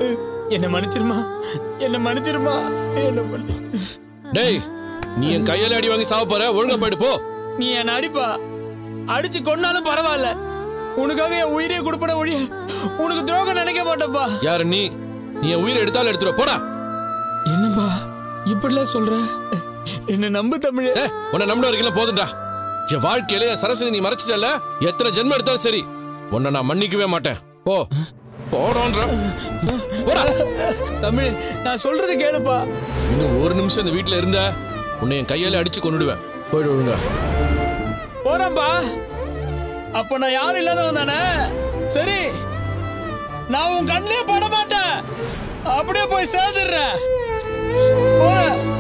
என்ன மன்னிச்சிருமா என்ன மன்னிச்சிருமா என்ன மன்னி டேய் நீ என் கையால அடி வாங்கி சாவ போற ஒழுங்கா போயிடு போ நீ என்ன அடிப்பா அடிச்சு கொன்னாலும் பரவாயில்ல உனக்காக என் உயிரே கொடுப்பட ஒழிய உனக்கு துரோகம் நினைக்க மாட்டேப்பா யாரு நீ நீ என் உயிரை எடுத்தாலும் எடுத்துரு போடா என்னப்பா இப்படிலாம் சொல்ற என்ன நம்பு தமிழ் ஏ உன்னை நம்பின வரைக்கும் போதும்டா என் வாழ்க்கையில என் சரஸ்வதி நீ மறைச்சிட்டல எத்தனை ஜென்மம் எடுத்தாலும் சரி உன்னை நான் மன்னிக்கவே மாட்டேன் போ போடோன்ற போடா தமிழ் நான் சொல்றது கேளுப்பா இன்னும் ஒரு நிமிஷம் இந்த வீட்ல இருந்த உன்னை என் கையால அடிச்சு கொன்னுடுவேன் போயிடு ஒழுங்கா போறேன்பா அப்ப நான் யாரும் இல்லாதவன் தானே சரி நான் உன் கண்ணிலே பட மாட்டேன் அப்படியே போய் சேர்ந்துடுறேன் போறேன்